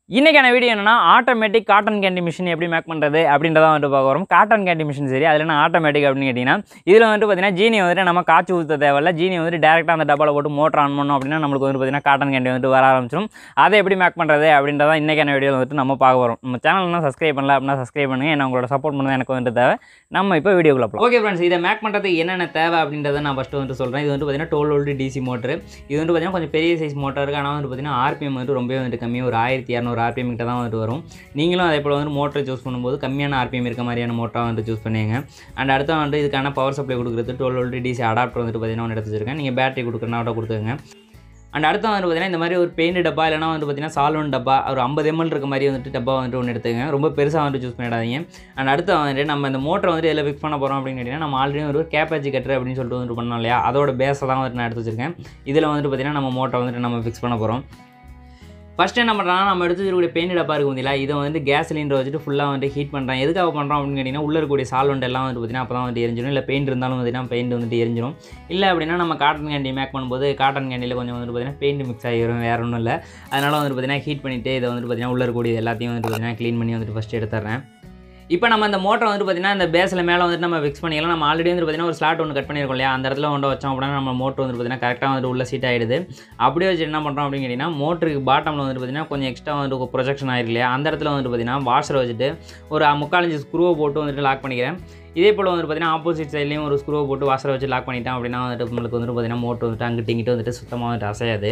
இன்றைக்கான வீடியோ என்னன்னா automatic cotton candy machine எப்படி மேக் பண்ணுறது அப்படின்றத வந்துட்டு பார்க்க வரோம் காட்டன் கேண்டி மிஷின் சரி அதில் என்ன ஆட்டோமேட்டிக் அப்படின்னு கேட்டிங்கன்னா இதில் வந்துட்டு பார்த்தீங்கன்னா ஜீனி வந்துட்டு நம்ம காய்ச்சி ஊற்ற தேவையில்ல ஜீனி வந்துட்டு டேரெக்டாக அந்த டப்பாவில் போட்டு மோட்டர் ஆன் பண்ணோம் அப்படின்னா நம்மளுக்கு வந்து பார்த்தீங்கன்னா காட்டன் கேண்டி வந்துட்டு வர ஆரம்பிச்சிடும் அதை எப்படி மேக் பண்ணுறது அப்படின்றத இன்றைக்கான வீடியோவில் வந்துட்டு நம்ம பார்க்க வரோம் நம்ம சேனல்லாம் சப்ஸ்கிரைப் பண்ணல அப்படின்னா சப்ஸ்கிரைப் பண்ணுங்கள் என்ன உங்களோட சப்போர்ட் பண்ணது எனக்கு வந்துட்டு தேவை நம்ம இப்போ வீடியோக்குள்ள போகலாம் ஓகே ஃப்ரெண்ட்ஸ் இதை மேக் பண்ணுறதுக்கு என்னென்ன தேவை அப்படின்றத நான் ஃபஸ்ட்டு வந்துட்டு சொல்கிறேன் இது வந்து பார்த்தீங்கன்னா டுவெல் வோல்ட் டிசி மோட்டர் இது வந்து பார்த்தீங்கன்னா கொஞ்சம் பெரிய சைஸ் மோட்டர் இருக்குது ஆனால் வந்து பார்த்தீங்கன்னா ஆர்பிஎம் வந்துட்டு ரொம்பவே வந்துட்டு கம்மி ஒரு ஆயிரத்தி இரநூறு ஆர்பிஎம் கிட்ட தான் வந்துட்டு வரும் நீங்களும் அதே போல் வந்து மோட்டர் சூஸ் பண்ணும்போது கம்மியான ஆர்பிஎம் இருக்க மாதிரியான மோட்டராக வந்துட்டு சூஸ் பண்ணுங்க அண்ட் அடுத்து வந்து இதுக்கான பவர் சப்ளை கொடுக்குறது டுவெல் வோல்ட் டிசி அடாப்டர் வந்துட்டு பார்த்தீங்கன்னா ஒன்று எடுத்து வச்சிருக்கேன் நீங்கள் பேட்டரி கொடுக்குறனா கூட கொடுத்துங்க அண்ட் அடுத்து வந்து பார்த்தீங்கன்னா இந்த மாதிரி ஒரு பெயிண்ட் டப்பா இல்லைனா வந்து பார்த்தீங்கன்னா சால்வன் டப்பா ஒரு ஐம்பது எம்எல் இருக்க மாதிரி வந்துட்டு டப்பா வந்துட்டு ஒன்று எடுத்துங்க ரொம்ப பெருசாக வந்துட்டு சூஸ் பண்ணிடாதீங்க அண்ட் அடுத்து வந்துட்டு நம்ம இந்த மோட்டரை வந்துட்டு இதில் ஃபிக்ஸ் பண்ண போகிறோம் அப்படின்னு கேட்டிங்கன்னா நம்ம ஆல்ரெடி ஒரு கேப்பேஜ் கட்டுற அப்படின்னு சொல்லிட்டு வந்துட்டு பண்ணோம் இல்லையா அதோட பேஸை தான் வந்துட்டு நான் எடுத்து வச்சிருக்கேன் இதில் வந்துட்டு பார்த்தீங்கன்னா நம்ம மோட்டரை வந்துட்டு நம்ம ஃபிக்ஸ் பண்ண போகிறோம் ஃபஸ்ட்டு என்ன பண்ணுறாங்க நம்ம எடுத்து வச்சிருக்கக்கூடிய பெயிண்ட் டப்பா இருக்கும் இல்லையா இதை வந்து கேஸ் சிலிண்டர் வச்சுட்டு ஃபுல்லாக வந்துட்டு ஹீட் பண்ணுறேன் எதுக்காக பண்ணுறோம் அப்படின்னு கேட்டிங்கன்னா உள்ளே இருக்கக்கூடிய சால்வெண்ட் எல்லாம் வந்து பார்த்தீங்கன்னா அப்போ தான் வந்துட்டு எரிஞ்சிடும் இல்லை பெயிண்ட் இருந்தாலும் பார்த்தீங்கன்னா பெயிண்ட் வந்துட்டு எரிஞ்சிடும் இல்லை அப்படின்னா நம்ம காட்டன் கேண்டி மேக் பண்ணும்போது காட்டன் கேண்டியில் கொஞ்சம் வந்துட்டு பார்த்தீங்கன்னா பெயிண்ட் மிக்ஸ் ஆகிரும் வேறு ஒன்றும் இல்லை அதனால் வந்துட்டு பார்த்தீங்கன்னா ஹீட் பண்ணிவிட்டு இதை வந்துட்டு பார்த்தீங்கன்னா உள்ளே இருக்கக்கூடிய எல்லாத்தையும் வந்துட்டு பார்த்தீங்கன்னா க்ளீன் பண்ணி வந்துட்டு ஃபஸ்ட்டு எடுத்துறேன் இப்போ நம்ம அந்த மோட்டரை வந்து பார்த்தீங்கன்னா இந்த பேஸில் மேலே வந்துட்டு நம்ம ஃபிக்ஸ் பண்ணிக்கலாம் நம்ம ஆல்ரெடி வந்து பார்த்தீங்கன்னா ஒரு ஸ்லாட் ஒன்று கட் பண்ணியிருக்கோம் இல்லையா அந்த இடத்துல கொண்டு வச்சோம் அப்படின்னா நம்ம மோட்டர் வந்து பார்த்தீங்கன்னா கரெக்டாக வந்துட்டு உள்ள சீட் ஆகிடுது அப்படியே வச்சு என்ன பண்ணுறோம் அப்படின்னு கேட்டிங்கன்னா மோட்டருக்கு பாட்டமில் வந்துட்டு பார்த்தீங்கன்னா கொஞ்சம் எக்ஸ்ட்ரா வந்துட்டு ப்ரொஜெக்ஷன் ஆயிருக்கு இல்லையா அந்த இடத்துல வந்துட்டு பார்த்தீங்கன்னா வாஷரை வச்சுட்டு ஒரு முக்காலஞ்சு ஸ்க்ரூவை போட்டு வந்துட்டு லாக் பண்ணிக்கிறேன் இதே போல் வந்துட்டு பார்த்தீங்கன்னா ஆப்போசிட் சைட்லேயும் ஒரு ஸ்க்ரூவை போட்டு வாஷரை வச்சு லாக் பண்ணிட்டேன் அப்படின்னா வந்துட்டு நம்மளுக்கு வந்துட்டு பார்த்தீங்கன்னா மோட்டர் வந்துட்டு அங்கிட்டு இங்கிட்டு வந்துட்டு சுத்தமாக வந்துட்டு அசையாது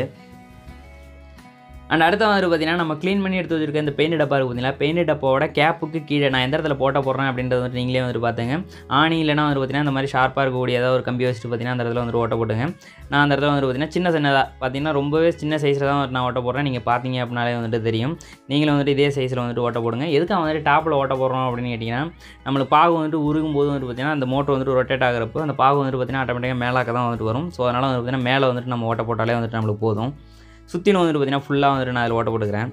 அண்ட் அடுத்த வந்து பார்த்தீங்கன்னா நம்ம க்ளீன் பண்ணி எடுத்து வச்சிருக்க இந்த பெயிண்ட் டப்பா இருக்குது பார்த்தீங்களா பெயிண்ட் டப்பாவோட கேப்புக்கு கீழே நான் எந்த இடத்துல போட்ட போடுறேன் அப்படின்றது வந்துட்டு நீங்களே வந்துட்டு பார்த்துங்க ஆணி இல்லைனா வந்து பார்த்தீங்கன்னா இந்த மாதிரி ஷார்ப்பாக இருக்கக்கூடிய ஏதாவது ஒரு கம்பி வச்சுட்டு பார்த்தீங்கன்னா அந்த இடத்துல வந்து ஓட்ட போட்டுங்க நான் அந்த இடத்துல வந்து பார்த்தீங்கன்னா சின்ன சின்னதாக பார்த்தீங்கன்னா ரொம்பவே சின்ன சைஸில் தான் வந்துட்டு நான் ஓட்ட போடுறேன் நீங்கள் பார்த்தீங்க அப்படின்னாலே வந்துட்டு தெரியும் நீங்களும் வந்துட்டு இதே சைஸில் வந்துட்டு ஓட்ட போடுங்க எதுக்கு வந்துட்டு டாப்பில் ஓட்ட போடுறோம் அப்படின்னு கேட்டிங்கன்னா நம்மளுக்கு பாகு வந்துட்டு உருகும் போது வந்துட்டு பார்த்தீங்கன்னா அந்த மோட்டர் வந்துட்டு ரொட்டேட் ஆகிறப்போ அந்த பாகு வந்துட்டு பார்த்தீங்கன்னா ஆட்டோமேட்டிக்காக மேலாக்க தான் வந்துட்டு வரும் ஸோ அதனால் வந்து பார்த்தீங்கன்னா மேலே வந்துட்டு நம்ம ஓட்ட போட்டாலே வந்துட்டு நம்மளுக்கு போதும் சுற்றிலும் வந்துட்டு பார்த்தீங்கன்னா ஃபுல்லாக வந்துட்டு நான் அதில் ஓட்ட போட்டுக்கிறேன்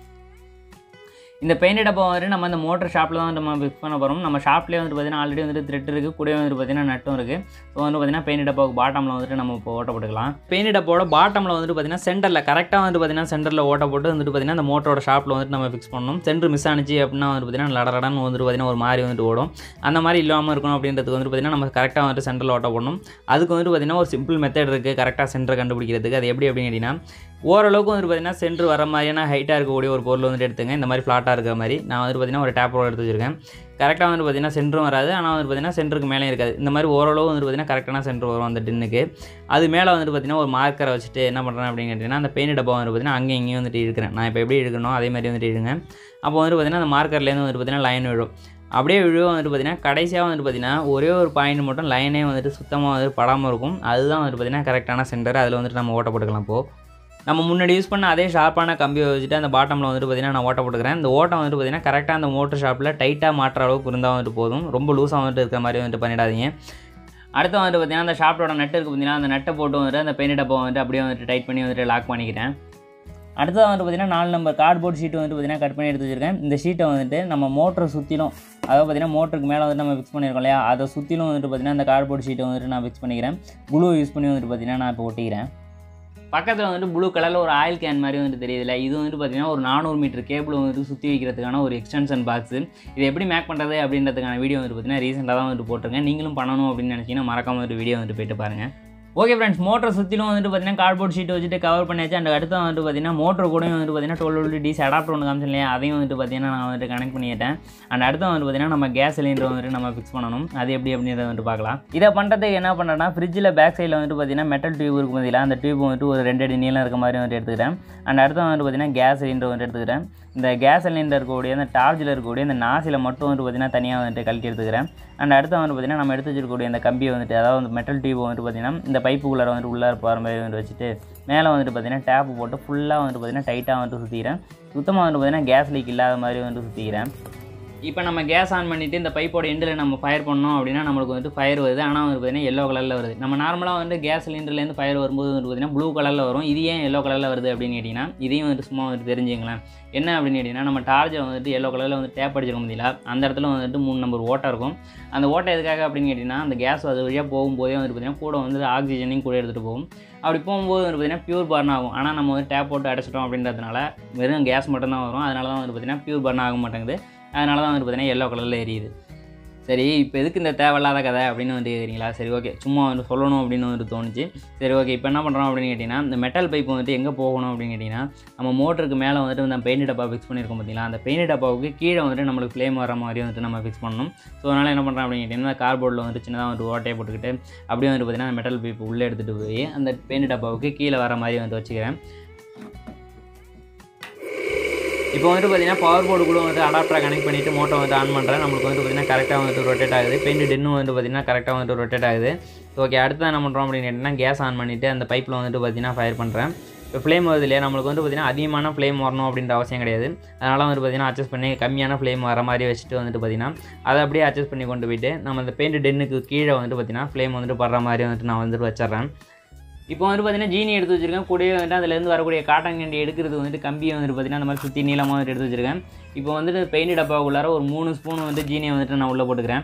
இந்த பெயிண்ட் டப்பா வந்துட்டு நம்ம அந்த மோட்டர் ஷாப்பில் தான் நம்ம ஃபிக்ஸ் பண்ண போகிறோம் நம்ம ஷாப்லேயே வந்துட்டு பார்த்தீங்கன்னா ஆல்ரெடி வந்துட்டு த்ரெட் இருக்குது கூட வந்துட்டு பார்த்தீங்கன்னா நட்டும் இருக்குது ஸோ வந்து பார்த்தீங்கன்னா பெயிண்ட் டப்பாவுக்கு பாட்டமில் வந்துட்டு நம்ம இப்போ ஓட்ட போட்டுக்கலாம் பெயிண்ட் டப்பாவோட பாட்டமில் வந்துட்டு பார்த்தீங்கன்னா சென்டரில் கரெக்டாக வந்துட்டு பார்த்தீங்கன்னா சென்டரில் ஓட்ட போட்டு வந்துட்டு பார்த்தீங்கன்னா அந்த மோட்டரோட ஷாப்பில் வந்துட்டு நம்ம ஃபிக்ஸ் பண்ணணும் சென்டர் மிஸ் ஆனிச்சு அப்படின்னா வந்துட்டு பார்த்தீங்கன்னா லடலடன்னு வந்துட்டு பார்த்தீங்கன்னா ஒரு மாதிரி வந்துட்டு ஓடும் அந்த மாதிரி இல்லாமல் இருக்கணும் அப்படின்றதுக்கு வந்துட்டு பார்த்தீங்கன்னா நம்ம கரெக்டாக வந்துட்டு சென்டரில் ஓட்ட போடணும் அதுக்கு வந்துட்டு பார்த்தீங்கன்னா ஒரு சிம்பிள் மெத்தட் இருக்குது கரெக்டாக சென்டர் கண்டுபிடிக்கிறதுக்கு அது எப்படி அப்படின்னு கேட்டிங்கன்னா ஓரளவுக்கு வந்துட்டு பார்த்தீங்கன்னா சென்டர் வர மாதிரியான ஹைட்டாக இருக்கக்கூடிய ஒரு பொருள் வந்துட்டு எடுத்துங்க இந்த மாதிரி ஃப்ளாட்டாக இருக்கிற மாதிரி நான் வந்துட்டு பார்த்தீங்கன்னா ஒரு டேப் ரோல் எடுத்து வச்சிருக்கேன் கரெக்டாக வந்துட்டு பார்த்தீங்கன்னா சென்டரும் வராது ஆனால் வந்து பார்த்தீங்கன்னா சென்டருக்கு மேலே இருக்காது இந்த மாதிரி ஓரளவு வந்துட்டு பார்த்தீங்கன்னா கரெக்டான சென்டர் வரும் அந்த டின்னுக்கு அது மேலே வந்துட்டு பார்த்தீங்கன்னா ஒரு மார்க்கரை வச்சுட்டு என்ன பண்ணுறேன் அப்படின்னு கேட்டிங்கன்னா அந்த பெயிண்ட் டப்பா வந்து பார்த்தீங்கன்னா அங்கேயும் இங்கேயும் வந்துட்டு இருக்கிறேன் நான் இப்போ எப்படி இருக்கணும் அதே மாதிரி வந்துட்டு இருங்க அப்போ வந்துட்டு பார்த்தீங்கன்னா அந்த மார்க்கர்லேருந்து வந்துட்டு பார்த்தீங்கன்னா லைன் விழும் அப்படியே விழுவும் வந்துட்டு பார்த்தீங்கன்னா கடைசியாக வந்துட்டு பார்த்தீங்கன்னா ஒரே ஒரு பாயிண்ட் மட்டும் லைனே வந்துட்டு சுத்தமாக வந்துட்டு படாமல் இருக்கும் அதுதான் வந்துட்டு பார்த்தீங்கன்னா கரெக்டான சென்டர் அதில் வந்துட்டு நம்ம ஓட்ட போட்டுக்கலாம் இப்போது நம்ம முன்னாடி யூஸ் பண்ண அதே ஷார்ப்பான கம்பியை வச்சுட்டு அந்த பாட்டமில் வந்துட்டு பார்த்தீங்கன்னா நான் ஓட்ட போட்டுக்கிறேன் இந்த ஓட்டம் வந்துட்டு பார்த்தீங்கன்னா கரெக்டாக அந்த மோட்டர் ஷாப்பில் டைட்டாக மாற்ற அளவுக்கு இருந்தால் வந்துட்டு போதும் ரொம்ப லூஸாக வந்துட்டு இருக்கிற மாதிரி வந்துட்டு பண்ணிடாதீங்க அடுத்து வந்துட்டு பார்த்தீங்கன்னா அந்த ஷாப்போட நட்டு இருக்குது பார்த்தீங்கன்னா அந்த நட்டை போட்டு வந்துட்டு அந்த பெயிண்ட் டப்பா வந்துட்டு அப்படியே வந்துட்டு டைட் பண்ணி வந்துட்டு லாக் பண்ணிக்கிறேன் அடுத்தது வந்துட்டு பார்த்தீங்கன்னா நாலு நம்பர் கார்ட்போர்ட் ஷீட் வந்துட்டு பார்த்தீங்கன்னா கட் பண்ணி எடுத்து வச்சிருக்கேன் இந்த ஷீட்டை வந்துட்டு நம்ம மோட்டரை சுற்றிலும் அதாவது பார்த்தீங்கன்னா மோட்டருக்கு மேலே வந்துட்டு நம்ம ஃபிக்ஸ் பண்ணியிருக்கோம் இல்லையா அதை சுற்றிலும் வந்துட்டு பார்த்தீங்கன்னா அந்த கார்ட்போர்ட் ஷீட்டை வந்துட்டு நான் ஃபிக்ஸ் பண்ணிக்கிறேன் குளூ யூஸ் பண்ணி வந்துட்டு பார்த்தீங்கன்னா நான் இப்போ ஒட்டிக்கிறேன் பக்கத்தில் வந்துட்டு ப்ளூ கலரில் ஒரு ஆயில் கேன் மாதிரி வந்துட்டு தெரியுதுல இது வந்துட்டு பார்த்தீங்கன்னா ஒரு நானூறு மீட்டர் கேபிள் வந்துட்டு சுற்றி வைக்கிறதுக்கான ஒரு எக்ஸ்டென்ஷன் பாக்ஸ் இது எப்படி மேக் பண்ணுறது அப்படின்றதுக்கான வீடியோ வந்துட்டு பார்த்தீங்கன்னா ரீசெண்டாக தான் வந்துட்டு போட்டிருக்கேன் நீங்களும் பண்ணணும் அப்படின்னு நினச்சிங்கன்னா மறக்காம வந்துட்டு வீடியோ வந்துட்டு போயிட்டு பாருங்கள் ஓகே ஃப்ரெண்ட்ஸ் மோட்டர் சுற்றிலும் வந்துட்டு பார்த்தீங்கன்னா கார்ட்போர்ட் ஷீட் வச்சுட்டு கவர் பண்ணியாச்சு அண்ட் அடுத்து வந்துட்டு பார்த்தீங்கன்னா மோட்டர் கூட வந்துட்டு பார்த்தீங்கன்னா டுவெல் வோல்ட் டிசி அடாப்டர் ஒன்று காமிச்சு இல்லையா அதையும் வந்துட்டு பார்த்தீங்கன்னா நான் வந்துட்டு கனெக்ட் பண்ணிட்டேன் அண்ட் அடுத்து வந்துட்டு பார்த்தீங்கன்னா நம்ம கேஸ் சிலிண்டர் வந்துட்டு நம்ம ஃபிக்ஸ் பண்ணணும் அது எப்படி அப்படின்றத வந்துட்டு பார்க்கலாம் இதை பண்ணுறதுக்கு என்ன பண்ணுறேன்னா ஃப்ரிட்ஜில் பேக் சைடில் வந்துட்டு பார்த்தீங்கன்னா மெட்டல் டியூப் இருக்கும் பதிலாக அந்த டியூப் வந்துட்டு ஒரு ரெண்டு அடி நீளம் இருக்க மாதிரி வந்துட்டு எடுத்துக்கிறேன் அண்ட் அடுத்து வந்துட்டு பார்த்தீங்கன்னா கேஸ் சிலிண்டர் வந்துட்டு எடுத்துக்கிறேன் இந்த கேஸ் சிலிண்டர் இருக்கக்கூடிய இந்த டார்ஜில் இருக்கக்கூடிய இந்த நாசியில் மட்டும் வந்துட்டு பார்த்தீங்கன்னா தனியாக வந்துட்டு கழட்டி எடுத்துக்கிறேன் அண்ட் அடுத்து வந்துட்டு பார்த்தீங்கன்னா நம்ம எடுத்து வச்சிருக்கக்கூடிய இந்த கம்பியை வந்துட்டு அதாவது அந்த மெட்டல் டியூப் வந்துட்டு பார்த்தீங்கன்னா இந்த பைப்புக்குள்ளே வந்துட்டு உள்ளே போகிற மாதிரி வந்துட்டு வச்சுட்டு மேலே வந்துட்டு பார்த்தீங்கன்னா டேப்பு போட்டு ஃபுல்லாக வந்துட்டு பார்த்தீங்கன்னா டைட்டாக வந்துட்டு சுற்றிக்கிறேன் சுத்தமாக வந்துட்டு பார்த்தீங்கன்னா கேஸ் லீக் இல்லாத மாதிரி வந்துட்டு சுற்றிக்கிறேன் இப்போ நம்ம கேஸ் ஆன் பண்ணிவிட்டு இந்த பைப்போட எண்டில் நம்ம ஃபயர் பண்ணோம் அப்படின்னா நம்மளுக்கு வந்துட்டு ஃபயர் வருது ஆனால் வந்து பார்த்தீங்கன்னா எல்லோ கலரில் வருது நம்ம நார்மலாக வந்து கேஸ் சிலிண்டர்லேருந்து ஃபயர் வரும்போது வந்து பார்த்தீங்கன்னா ப்ளூ கலரில் வரும் இது ஏன் எல்லோ கலரில் வருது அப்படின்னு கேட்டிங்கன்னா இதையும் வந்துட்டு சும்மா வந்துட்டு தெரிஞ்சுங்களேன் என்ன அப்படின்னு கேட்டிங்கன்னா நம்ம டார்ஜை வந்துட்டு எல்லோ கலரில் வந்து டேப் அடிச்சிருக்க முடியல அந்த இடத்துல வந்துட்டு மூணு நம்பர் ஓட்டை இருக்கும் அந்த ஓட்டை எதுக்காக அப்படின்னு கேட்டிங்கன்னா அந்த கேஸ் அது வழியாக போகும்போதே வந்து பார்த்திங்கன்னா கூட வந்து ஆக்சிஜனையும் கூட எடுத்துகிட்டு போகும் அப்படி போகும்போது வந்து பார்த்திங்கன்னா பியூர் பர்ன் ஆகும் ஆனால் நம்ம வந்து டேப் போட்டு அடைச்சிட்டோம் அப்படின்றதுனால வெறும் கேஸ் மட்டும்தான் வரும் அதனால தான் வந்து பார்த்திங்கன்னா பியூர் பர்ன் ஆக மாட்டேங்குது அதனால தான் வந்து பார்த்திங்கன்னா எல்லோ கலரில் எரியுது சரி இப்போ எதுக்கு இந்த தேவையில்லாத கதை அப்படின்னு வந்து கேட்குறீங்களா சரி ஓகே சும்மா வந்து சொல்லணும் அப்படின்னு வந்துட்டு தோணுச்சு சரி ஓகே இப்போ என்ன பண்ணுறோம் அப்படின்னு கேட்டிங்கன்னா இந்த மெட்டல் பைப் வந்துட்டு எங்கே போகணும் அப்படின்னு கேட்டிங்கன்னா நம்ம மோட்டருக்கு மேலே வந்துட்டு இந்த பெயிண்ட் டப்பா ஃபிக்ஸ் பண்ணியிருக்கோம் பார்த்தீங்களா அந்த பெயிண்ட் டப்பாவுக்கு கீழே வந்துட்டு நம்மளுக்கு ஃப்ளேம் வர மாதிரி வந்துட்டு நம்ம ஃபிக்ஸ் பண்ணணும் ஸோ அதனால் என்ன பண்ணுறோம் அப்படின்னு கேட்டிங்கன்னா கார்போர்டில் வந்துட்டு சின்னதாக வந்துட்டு ஓட்டையை போட்டுக்கிட்டு அப்படியே வந்துட்டு பார்த்திங்கன்னா மெட்டல் பைப் உள்ளே எடுத்துகிட்டு போய் அந்த பெயிண்ட் டப்பாவுக்கு கீழே வர மாதிரி வந்துட்டு வச்சுக்கிறேன் இப்போ வந்துட்டு பார்த்தீங்கன்னா பவர் போர்டுக்குள்ளே வந்து அடாப்டரை கனெக்ட் பண்ணிவிட்டு மோட்டர் வந்து ஆன் பண்ணுறேன் நம்மளுக்கு வந்து பார்த்தீங்கன்னா கரெக்டாக வந்துட்டு ரொட்டேட் ஆகுது பெயிண்ட் டென்னும் வந்து பார்த்தீங்கன்னா கரெக்டாக வந்துட்டு ரொட்டேட் ஆகுது ஓகே அடுத்து என்ன பண்ணுறோம் அப்படின்னு கேட்டிங்கன்னா கேஸ் ஆன் பண்ணிவிட்டு அந்த பைப்பில் வந்துட்டு பார்த்தீங்கன்னா ஃபயர் பண்ணுறேன் இப்போ ஃப்ளேம் வருது இல்லையா நம்மளுக்கு வந்து பார்த்திங்கன்னா அதிகமான ஃப்ளேம் வரணும் அப்படின்ற அவசியம் கிடையாது அதனால் வந்து பார்த்திங்கன்னா அட்ஜஸ்ட் பண்ணி கம்மியான ஃப்ளேம் வர மாதிரி வச்சுட்டு வந்துட்டு பார்த்திங்கன்னா அதை அப்படியே அட்ஜஸ்ட் பண்ணி கொண்டு போயிட்டு நம்ம அந்த பெயிண்ட் டென்னுக்கு கீழே வந்துட்டு பார்த்திங்கன்னா ஃப்ளேம் வந்துட்டு படுற மாதிரி வந்துட்டு நான் வந்துட்டு வச்சிட்றேன் இப்போ வந்து பார்த்தீங்கன்னா ஜீனி எடுத்து வச்சிருக்கேன் கூடவே வந்துட்டு அதுலேருந்து வரக்கூடிய காட்டன் கேண்டி எடுக்கிறது வந்துட்டு கம்பியை வந்துட்டு பார்த்தீங்கன்னா அந்த மாதிரி சுற்றி நீளமாக வந்துட்டு எடுத்து வச்சிருக்கேன் இப்போ வந்துட்டு பெயிண்ட் டப்பாவுக்குள்ளார ஒரு மூணு ஸ்பூன் வந்து ஜீனியை வந்துட்டு நான் உள்ளே போட்டுக்கிறேன்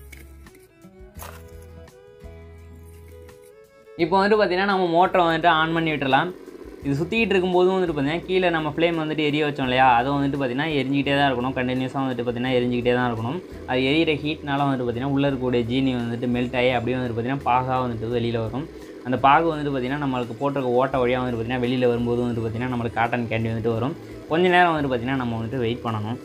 இப்போ வந்துட்டு பார்த்தீங்கன்னா நம்ம மோட்டரை வந்துட்டு ஆன் பண்ணி விட்டுறலாம் இது சுற்றிக்கிட்டு இருக்கும்போதும் வந்துட்டு பார்த்தீங்கன்னா கீழே நம்ம ஃப்ளேம் வந்துட்டு எரிய வச்சோம் இல்லையா அதை வந்துட்டு பார்த்தீங்கன்னா எரிஞ்சிக்கிட்டே தான் இருக்கணும் கண்டினியூஸாக வந்துட்டு பார்த்தீங்கன்னா எரிஞ்சிக்கிட்டே தான் இருக்கணும் அது எரியிற ஹீட்னால வந்துட்டு பார்த்தீங்கன்னா உள்ளே இருக்கக்கூடிய ஜீனி வந்துட்டு மெல்ட் ஆகி அப்படியே வந்துட்டு பார்த்தீங்கன்னா பாகாக வந்துட்டு வெளியில் வரும் அந்த பாகு வந்துட்டு பார்த்திங்கன்னா நம்மளுக்கு போட்டிருக்க ஓட்ட வழியாக வந்துட்டு பார்த்திங்கன்னா வெளியில் வரும்போது வந்துட்டு பார்த்திங்கன்னா நம்மளுக்கு காட்டன் கேண்டி வந்துட்டு வரும் கொஞ்ச நேரம் வந்துட்டு பார்த்திங்கன்னா நம்ம வந்துட்டு வெயிட் பண்ணணும்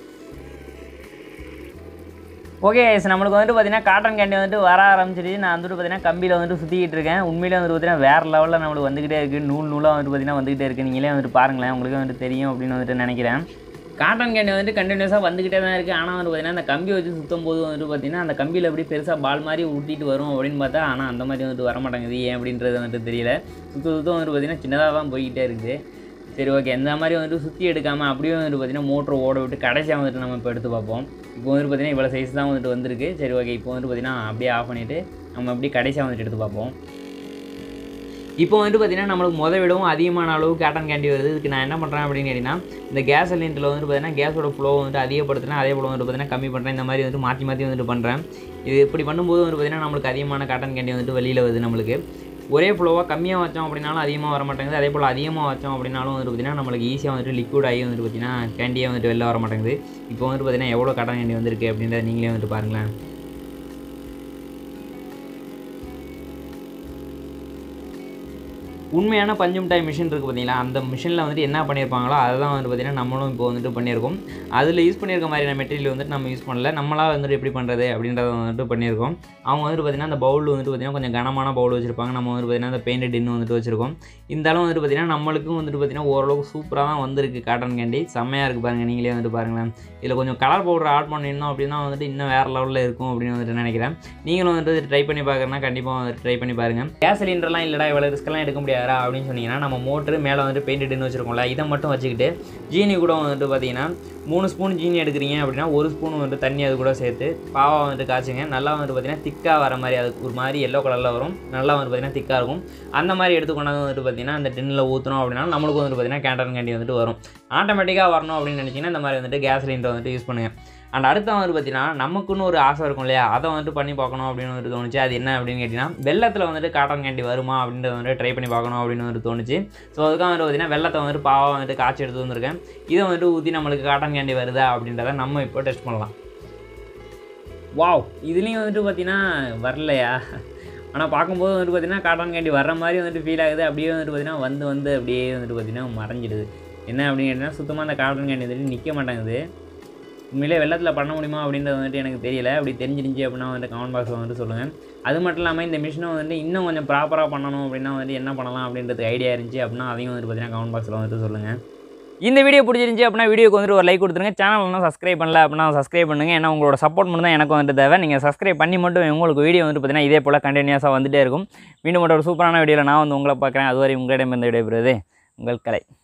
ஓகே நம்மளுக்கு வந்துட்டு பார்த்திங்கன்னா காட்டன் கேண்டி வந்துட்டு வர ஆரம்பிச்சிருச்சு நான் வந்துட்டு பார்த்திங்கன்னா கம்பியில் வந்துட்டு சுற்றிக்கிட்டு இருக்கேன் உண்மையிலே வந்துட்டு பார்த்திங்கன்னா வேறு லெவலில் நம்மளுக்கு வந்துக்கிட்டே இருக்குது நூல் நூலாக வந்துட்டு பார்த்திங்கன்னா வந்துக்கிட்டே இருக்குது நீங்களே வந்துட்டு பாருங்களேன் உங்களுக்கு வந்துட்டு தெரியும் அப்படின்னு வந்துட்டு நினைக்கிறேன் காட்டன் கேண்டி வந்துட்டு கண்டினியூஸாக வந்துக்கிட்டே தான் இருக்குது ஆனால் வந்து பார்த்திங்கன்னா அந்த கம்பி வச்சு சுற்றும் போது வந்துட்டு பார்த்திங்கன்னா அந்த கம்பியில் எப்படி பெருசாக பால் மாதிரி ஊட்டிட்டு வரும் அப்படின்னு பார்த்தா ஆனால் அந்த மாதிரி வந்துட்டு வர மாட்டேங்குது ஏன் அப்படின்றது வந்துட்டு தெரியல சுத்த சுத்தம் வந்துட்டு பார்த்திங்கன்னா சின்னதாக தான் போய்கிட்டே இருக்குது சரி ஓகே இந்த மாதிரி வந்துட்டு சுற்றி எடுக்காமல் அப்படியே வந்துட்டு பார்த்திங்கன்னா மோட்டர் ஓட விட்டு கடைசியாக வந்துட்டு நம்ம இப்போ எடுத்து பார்ப்போம் இப்போ வந்துட்டு பார்த்திங்கன்னா இவ்வளோ சைஸ் தான் வந்துட்டு வந்திருக்கு சரி ஓகே இப்போ வந்துட்டு பார்த்திங்கன்னா அப்படியே ஆஃப் பண்ணிவிட்டு நம்ம அப்படியே கடைசியாக வந்துட்டு எடுத்து பார்ப்போம் இப்போ வந்துட்டு பார்த்திங்கன்னா நம்மளுக்கு முத விடவும் அதிகமான அளவு கேட்டன் கேண்டி வருது இதுக்கு நான் என்ன பண்ணுறேன் அப்படின்னு கேட்டிங்கன்னா இந்த கேஸ் சிலிண்டரில் வந்துட்டு பார்த்தீங்கன்னா கேஸோட ஃப்ளோ வந்துட்டு அதிகப்படுத்துறேன் அதே போல் வந்துட்டு பார்த்தீங்கன்னா கம்மி பண்ணுறேன் இந்த மாதிரி வந்துட்டு மாற்றி மாற்றி வந்துட்டு பண்ணுறேன் இது இப்படி பண்ணும்போது வந்துட்டு பார்த்திங்கன்னா நம்மளுக்கு அதிகமான காட்டன் கேண்டி வந்துட்டு வெளியில் வருது நம்மளுக்கு ஒரே ஃப்ளோவாக கம்மியாக வச்சோம் அப்படின்னாலும் அதிகமாக வர மாட்டேங்குது அதே போல் அதிகமாக வச்சோம் அப்படின்னாலும் வந்துட்டு பார்த்திங்கன்னா நம்மளுக்கு ஈஸியாக வந்துட்டு லிக்விட் ஆகி வந்துட்டு பார்த்திங்கன்னா கேண்டியே வந்துட்டு வெளில வர மாட்டேங்குது இப்போ வந்துட்டு பார்த்திங்கன்னா எவ்வளோ காட்டன் கேண்டி வந்திருக்கு அப்படின்றத நீங்களே வந்துட்டு பாருங்களேன் உண்மையான பஞ்சு மிட்டாய் மிஷின் இருக்குது பார்த்தீங்களா அந்த மிஷினில் வந்துட்டு என்ன பண்ணியிருப்பாங்களோ அதை தான் வந்து பார்த்திங்கன்னா நம்மளும் இப்போ வந்துட்டு பண்ணியிருக்கோம் அதில் யூஸ் பண்ணியிருக்க மாதிரியான மெட்டீரியல் வந்துட்டு நம்ம யூஸ் பண்ணல நம்மளாக வந்துட்டு எப்படி பண்ணுறது அப்படின்றத வந்துட்டு பண்ணியிருக்கோம் அவங்க வந்துட்டு பார்த்திங்கன்னா அந்த பவுல் வந்துட்டு பார்த்திங்கன்னா கொஞ்சம் கனமான பவுல் வச்சுருப்பாங்க நம்ம வந்துட்டு பார்த்திங்கன்னா அந்த பெயிண்ட் டின்னு வந்துட்டு வச்சுருக்கோம் இந்த அளவு வந்துட்டு பார்த்திங்கன்னா நம்மளுக்கும் வந்துட்டு பார்த்திங்கன்னா ஓரளவுக்கு சூப்பராக தான் வந்திருக்கு காட்டன் கேண்டி செம்மையாக இருக்குது பாருங்கள் நீங்களே வந்துட்டு பாருங்களேன் இதில் கொஞ்சம் கலர் பவுடர் ஆட் பண்ணியிருந்தோம் அப்படின்னா வந்துட்டு இன்னும் வேறு லெவலில் இருக்கும் அப்படின்னு வந்துட்டு நினைக்கிறேன் நீங்களும் வந்துட்டு ட்ரை பண்ணி பார்க்குறேன்னா கண்டிப்பாக வந்துட்டு ட்ரை பண்ணி பாருங்கள் கேஸ் சிலிண்டர்லாம் இல்லைடா இவ்வளோ ரிஸ்க்கெல்லாம் எடுக்க முடியாதா அப்படின்னு சொன்னீங்கன்னா நம்ம மோட்ரு மேலே வந்துட்டு பெயிண்ட் வச்சுருக்கோம்ல இதை மட்டும் வச்சுக்கிட்டு ஜீனி கூட வந்துட்டு பார்த்தீங்கன்னா மூணு ஸ்பூன் ஜீனி எடுக்கிறீங்க அப்படின்னா ஒரு ஸ்பூன் வந்துட்டு தண்ணி அது கூட சேர்த்து பாவா வந்துட்டு காய்ச்சுங்க நல்லா வந்துட்டு பார்த்தீங்கன்னா திக்காக வர மாதிரி அது ஒரு மாதிரி எல்லோ கலரில் வரும் நல்லா வந்துட்டு பார்த்தீங்கன்னா திக்காக இருக்கும் அந்த மாதிரி எடுத்து கொண்டாந்து வந்துட்டு பார்த்தீங்கன்னா அந்த டின்னில் ஊற்றணும் அப்படின்னா நம்மளுக்கு வந்துட்டு பார்த்தீங்கன்னா கேண்டன் கேண்டி வந்துட்டு வரும் ஆட்டோமேட்டிக்காக வரணும் அப்படின்னு நினச்சிங்கன்னா இந்த மாதிரி வந்துட்டு கேஸ் சிலிண்டர் வந்துட்டு யூஸ் பண்ணுங்கள் அண்ட் அடுத்த வந்து பார்த்தீங்கன்னா நமக்குன்னு ஒரு ஆசை இருக்கும் இல்லையா அதை வந்துட்டு பண்ணி பார்க்கணும் அப்படின்னு வந்துட்டு தோணுச்சு அது என்ன அப்படின்னு கேட்டிங்கன்னா வெள்ளத்தில் வந்துட்டு காட்டன் கேண்டி வருமா அப்படின்றத வந்துட்டு ட்ரை பண்ணி பார்க்கணும் அப்படின்னு வந்துட்டு தோணுச்சு ஸோ அதுக்காக வந்துட்டு பார்த்தீங்கன்னா வெள்ளத்தை வந்துட்டு பாவம் வந்துட்டு காய்ச்சி எடுத்து வந்திருக்கேன் இதை வந்துட்டு ஊற்றி நம்மளுக்கு காட்டன் கேண்டி வருதா அப்படின்றத நம்ம இப்போ டெஸ்ட் பண்ணலாம் வாவ் இதுலேயும் வந்துட்டு பார்த்தீங்கன்னா வரலையா ஆனால் பார்க்கும்போது வந்துட்டு பார்த்தீங்கன்னா காட்டன் கேண்டி வர்ற மாதிரி வந்துட்டு ஃபீல் ஆகுது அப்படியே வந்துட்டு பார்த்தீங்கன்னா வந்து வந்து அப்படியே வந்துட்டு பார்த்தீங்கன்னா மறைஞ்சிடுது என்ன அப்படின்னு கேட்டிங்கன்னா சுத்தமாக அந்த காட்டன் கேண்டி வந்துட்டு நிற்க மாட்டேங்குது உண்மையிலே வெள்ளத்தில் பண்ண முடியுமா அப்படின்றது வந்துட்டு எனக்கு தெரியல அப்படி தெரிஞ்சிருந்துச்சு அப்படின்னா வந்துட்டு கமெண்ட் பாக்ஸில் வந்துட்டு சொல்லுங்கள் அது மட்டும் இல்லாமல் இந்த மிஷினை வந்துட்டு இன்னும் கொஞ்சம் ப்ராப்பராக பண்ணணும் அப்படின்னா வந்துட்டு என்ன பண்ணலாம் அப்படின்றது ஐடியா இருந்துச்சு அப்படின்னா அதையும் வந்துட்டு பார்த்தீங்கன்னா கமெண்ட் பாக்ஸில் வந்துட்டு சொல்லுங்கள் இந்த வீடியோ பிடிச்சிருந்துச்சி அப்படின்னா வீடியோக்கு வந்துட்டு ஒரு லைக் கொடுத்துருங்க சேனல் ஒன்றும் சப்ஸ்கிரைப் பண்ணல அப்படின்னா சப்ஸ்கிரைப் பண்ணுங்கள் ஏன்னா உங்களோட சப்போர்ட் மட்டும் தான் எனக்கு வந்துட்டு தேவை நீங்கள் சப்ஸ்கிரைப் பண்ணி மட்டும் உங்களுக்கு வீடியோ வந்துட்டு பார்த்தீங்கன்னா இதே போல் கண்டினியூஸாக வந்துட்டே இருக்கும் மீண்டும் மட்டும் ஒரு சூப்பரான வீடியோவில் நான் வந்து உங்களை பார்க்குறேன் அதுவரை உங்களிடம் இந்த விடைபெறுவது உங்கள் கலை